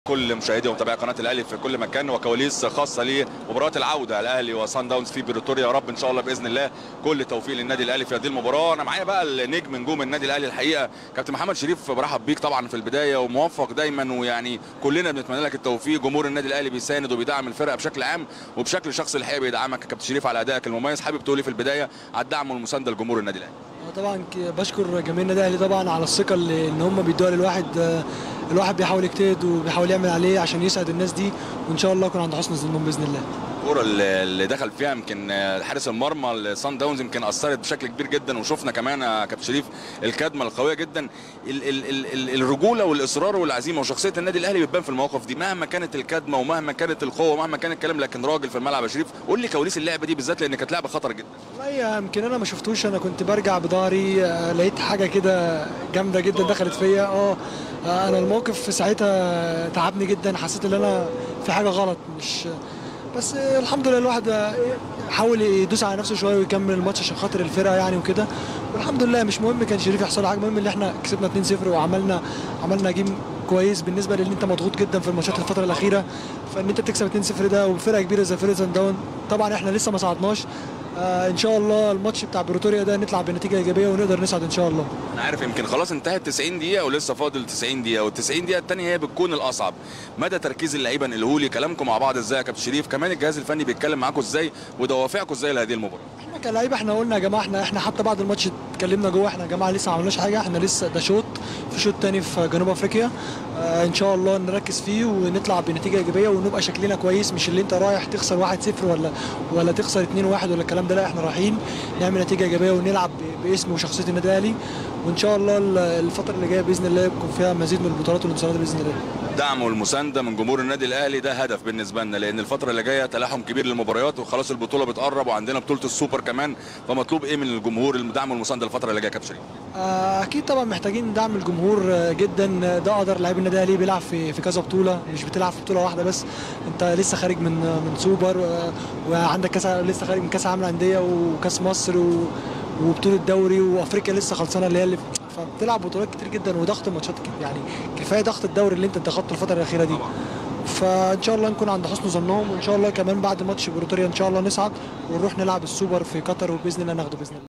كل مشاهدي ومتابعي قناه الاهلي في كل مكان وكواليس خاصه لمباراه العوده الاهلي وسان داونز في بريتوريا يا رب ان شاء الله باذن الله كل توفيق للنادي الاهلي في هذه المباراه انا معايا بقى النجم نجوم النادي الاهلي الحقيقه كابتن محمد شريف برحب بيك طبعا في البدايه وموفق دايما ويعني كلنا بنتمنى لك التوفيق جمهور النادي الاهلي بيساند وبيدعم الفرقه بشكل عام وبشكل شخصي الحقيقه بيدعمك يا كابتن شريف على ادائك المميز حابب تقول لي في البدايه على الدعم والمسانده لجمهور النادي الاهلي طبعا ك- بشكر جماهير النادي الاهلي طبعا على الثقه اللي ان هم بيدوها للواحد آه، الواحد بيحاول يجتهد وبيحاول يعمل عليه عشان يسعد الناس دي وان شاء الله يكون عند حسن ظنهم باذن الله الكوره اللي اللي دخل فيها يمكن حارس المرمى الصن داونز يمكن اثرت بشكل كبير جدا وشفنا كمان يا كابتن شريف الكدمه القويه جدا ال ال ال ال الرجوله والاصرار والعزيمه وشخصيه النادي الاهلي بتبان في المواقف دي مهما كانت الكدمه ومهما كانت القوه ومهما كان الكلام لكن راجل في الملعب يا شريف قول لي كواليس اللعبه دي بالذات لان كانت لعبه خطر جدا والله يمكن انا ما شفتوش انا كنت برجع بضهري آه، لقيت حاجه كده جامده جدا دخلت فيا اه آه، انا الموقف في ساعتها تعبني جدا حسيت ان انا في حاجه غلط مش بس آه، الحمد لله الواحد آه، حاول يدوس على نفسه شويه ويكمل الماتش عشان خاطر الفرقه يعني وكده والحمد لله مش مهم كان شريف يحصل له حاجه المهم ان احنا كسبنا 2-0 وعملنا عملنا جيم كويس بالنسبه لان انت مضغوط جدا في الماتشات الفتره الاخيره فان انت تكسب 2-0 ده وفرقه كبيره زي فرقه سان داون طبعا احنا لسه ما صعدناش آه ان شاء الله الماتش بتاع بريتوريا ده نطلع بنتيجه ايجابيه ونقدر نصعد ان شاء الله انا عارف يمكن خلاص انتهت 90 دقيقه ولسه فاضل 90 دقيقه وال 90 دقيقه الثانيه هي بتكون الاصعب مدى تركيز اللعيبه نقلهولي كلامكم مع بعض ازاي يا كابتن شريف كمان الجهاز الفني بيتكلم معاكم ازاي ودوافعكم ازاي لهذه المباراه احنا كلاعيبه احنا قلنا يا جماعه احنا احنا حتى بعد الماتش اتكلمنا جوه احنا يا جماعه لسه ما عملناش حاجه احنا لسه ده شوط في شوط تاني في جنوب افريقيا اه ان شاء الله نركز فيه ونطلع بنتيجه ايجابيه ونبقى شكلنا كويس مش اللي انت رايح تخسر 1-0 ولا ولا تخسر 2-1 ولا الكلام ده لا احنا رايحين نعمل نتيجه ايجابيه ونلعب ب- باسم وشخصيه النادي الاهلي وان شاء الله ال- الفتره اللي جايه باذن الله يكون فيها مزيد من البطولات والانتصارات باذن الله الدعم والمسانده من جمهور النادي الاهلي ده هدف بالنسبه لنا لان الفتره اللي جايه تلاحم كبير للمباريات وخلاص البطوله بتقرب وعندنا بطوله السوبر كمان فمطلوب ايه من الجمهور الدعم والمسانده الفتره اللي جايه يا كابتن شريف آه، اكيد طبعا محتاجين دعم الجمهور آه، جدا آه، ده اقدر لعيب النادي الاهلي بيلعب في في كذا بطوله مش بتلعب في بطوله واحده بس انت لسه خارج من من سوبر آه، وعندك كاس لسه خارج من كاس العالم للانديه وكاس مصر و وبطوله دوري وافريقيا لسه خلصانه اللي هي اللي فبتلعب بطولات كتير جدا وضغط ماتشات كتير يعني كفايه ضغط الدوري اللي انت ضغطته الفتره الاخيره دي فان شاء الله نكون عند حسن ظنهم وان شاء الله كمان بعد ماتش بريتوريا ان شاء الله نصعد ونروح نلعب السوبر في قطر وباذن الله ناخده باذن الله